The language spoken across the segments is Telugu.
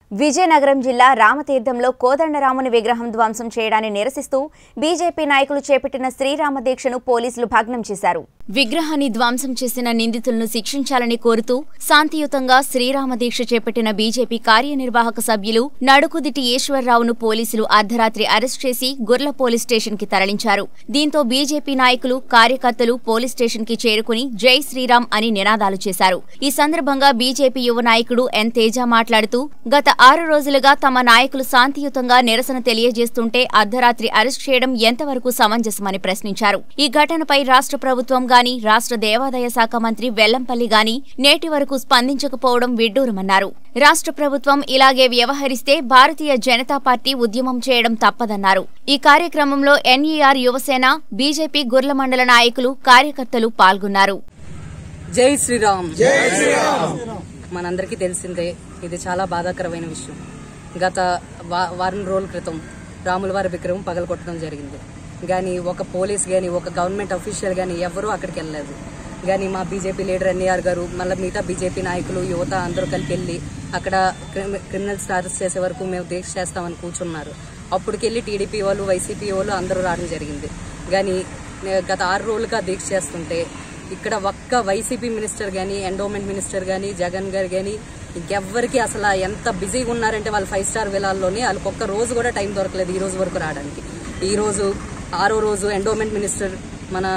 విజయనగరం జిల్లా రామతీర్థంలో కోదండరాముని విగ్రహం ధ్వంసం చేయడాన్ని నిరసిస్తూ బీజేపీ నాయకులు చేపట్టిన శ్రీరామ దీక్షను పోలీసులు భగ్నం చేశారు విగ్రహాన్ని ధ్వంసం చేసిన నిందితులను శిక్షించాలని కోరుతూ శాంతియుతంగా శ్రీరామ దీక్ష చేపట్టిన బీజేపీ కార్యనిర్వాహక సభ్యులు నడుకుదిటి ఈశ్వర్రావును పోలీసులు అర్ధరాత్రి అరెస్ట్ చేసి గుర్ల పోలీస్ స్టేషన్ కి తరలించారు దీంతో బీజేపీ నాయకులు కార్యకర్తలు పోలీస్ స్టేషన్ కి చేరుకుని జై శ్రీరామ్ అని నినాదాలు చేశారు ఈ సందర్భంగా బీజేపీ యువ నాయకుడు ఎన్ తేజ మాట్లాడుతూ గత ఆరు రోజులుగా తమ నాయకులు శాంతియుతంగా నిరసన తెలియజేస్తుంటే అర్ధరాత్రి అరెస్ట్ చేయడం ఎంతవరకు సమంజసమని ప్రశ్నించారు ఈ ఘటనపై రాష్ట్ర ప్రభుత్వం గాని రాష్ట్ర దేవాదాయ శాఖ మంత్రి వెల్లంపల్లి గాని నేటి వరకు స్పందించకపోవడం విడ్డూరమన్నారు రాష్ట్ర ప్రభుత్వం ఇలాగే వ్యవహరిస్తే భారతీయ జనతా పార్టీ ఉద్యమం చేయడం తప్పదన్నారు ఈ కార్యక్రమంలో ఎన్ఈఆర్ యువసేన బీజేపీ గుర్ల మండల నాయకులు కార్యకర్తలు పాల్గొన్నారు జై శ్రీరామ్ జై శ్రీరామ్ మనందరికీ తెలిసిందే ఇది చాలా బాధాకరమైన విషయం గత వా- వారం రోజుల క్రితం రాముల వారి విగ్రహం పగలగొట్టడం జరిగింది కానీ ఒక పోలీస్ కానీ ఒక గవర్నమెంట్ అఫీషియల్ కానీ ఎవరూ అక్కడికి వెళ్ళలేదు కానీ మా బీజేపీ లీడర్ ఎన్ఈఆర్ గారు మళ్ళీ మిగతా బీజేపీ నాయకులు యువత అందరూ కలిపి వెళ్ళి అక్కడ క్రిమి- క్రిమినల్స్ అరెస్ట్ చేసే వరకు మేము దీక్ష చేస్తామని కూర్చున్నారు అప్పటికెళ్ళి టీడీపీ వాళ్ళు వైసీపీ వాళ్ళు అందరూ రావడం జరిగింది కానీ నే- గత ఆరు రోజులుగా దీక్ష చేస్తుంటే ఇక్కడ ఒక్క వైసీపీ మినిస్టర్ కానీ ఎండోమెంట్ మినిస్టర్ కానీ జగన్ గారు కానీ ఇంకెవ్వరికి అసలు ఎంత బిజీగా ఉన్నారంటే వాళ్ళు ఫైవ్ స్టార్ విలాల్లోని వాళ్ళకి ఒక్క రోజు కూడా టైం దొరకలేదు ఈ రోజు వరకు రావడానికి ఈ రోజు ఆరో రోజు ఎండోమెంట్ మినిస్టర్ మన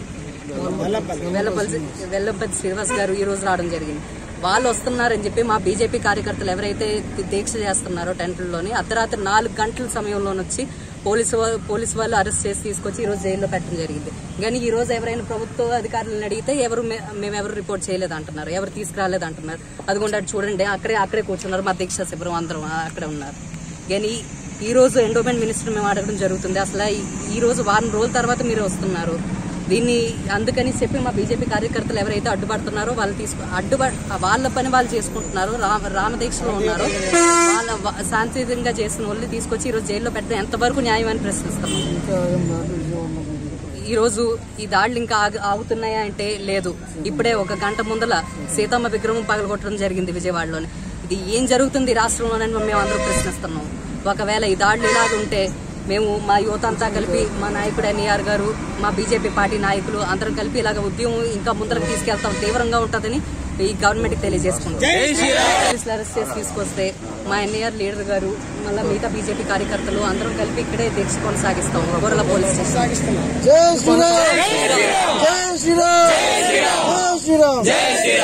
వెల్లపల్లి వెల్లంపల్లి శ్రీనివాస్ గారు ఈ రోజు రావడం జరిగింది వాళ్ళు వస్తున్నారని చెప్పి మా బీజేపీ కార్యకర్తలు ఎవరైతే దీక్ష చేస్తున్నారో టెంట్లలోని అర్ధరాత్రి నాలుగు గంటల సమయంలోనే వచ్చి పోలీసు వా- పోలీసు వాళ్ళు అరెస్ట్ చేసి తీసుకొచ్చి ఈ రోజు జైల్లో పెట్టడం జరిగింది కానీ ఈ రోజు ఎవరైనా ప్రభుత్వ అధికారులను అడిగితే ఎవరు మే- మేమెవరు రిపోర్ట్ చేయలేదు అంటున్నారు ఎవరు తీసుకురాలేదు అంటున్నారు అదిగోండి అటు చూడండి అక్కడే అక్కడే కూర్చున్నారు మా దీక్ష శిబిరం అందరం అక్కడే ఉన్నారు కానీ ఈ రోజు ఎండోమెంట్ మినిస్టర్ మేము అడగడం జరుగుతుంది అసలు ఈ- ఈ రోజు వారం రోజుల తర్వాత మీరు వస్తున్నారు దీన్ని అందుకని చెప్పి మా బీజేపీ కార్యకర్తలు ఎవరైతే అడ్డుపడుతున్నారో వాళ్ళు తీసుకు అడ్డుప వాళ్ళ పని వాళ్ళు చేసుకుంటున్నారు రామ రామదీక్షలో ఉన్నారు వాళ్ళ వ- శాంతియుతంగా చేసిన వాళ్ళు తీసుకొచ్చి ఈ రోజు జైల్లో పెట్టడం ఎంతవరకు న్యాయం అని ప్రశ్నిస్తున్నాం ఈ రోజు ఈ దాడులు ఇంకా ఆగు- ఆగుతున్నాయా అంటే లేదు ఇప్పుడే ఒక గంట ముందల సీతమ్మ విగ్రహం పగలగొట్టడం జరిగింది విజయవాడలోని ఇది ఏం జరుగుతుంది ఈ రాష్ట్రంలోనని మేము అందరూ ప్రశ్నిస్తున్నాం ఒకవేళ ఈ దాడులు ఇలాగ ఉంటే మేము మా యువత అంతా కలిపి మా నాయకుడు ఎన్ఈఆర్ గారు మా బీజేపీ పార్టీ నాయకులు అందరం కలిపి ఇలాగ ఉద్యమం ఇంకా ముందరకు తీసుకెళ్తాం తీవ్రంగా ఉంటుందని ఈ గవర్నమెంట్ కి తెలియజేసుకుంటాం పోలీసులు అరెస్ట్ చేసి తీసుకొస్తే మా ఎన్ఈఆర్ లీడర్ గారు మళ్ళీ మిగతా బీజేపీ కార్యకర్తలు అందరం కలిపి ఇక్కడే దీక్ష కొనసాగిస్తాం గొర్రెల పోలీస్ స్టేషన్ జై శ్రీరామ్ జై శ్రీరామ్ జై శ్రీరామ్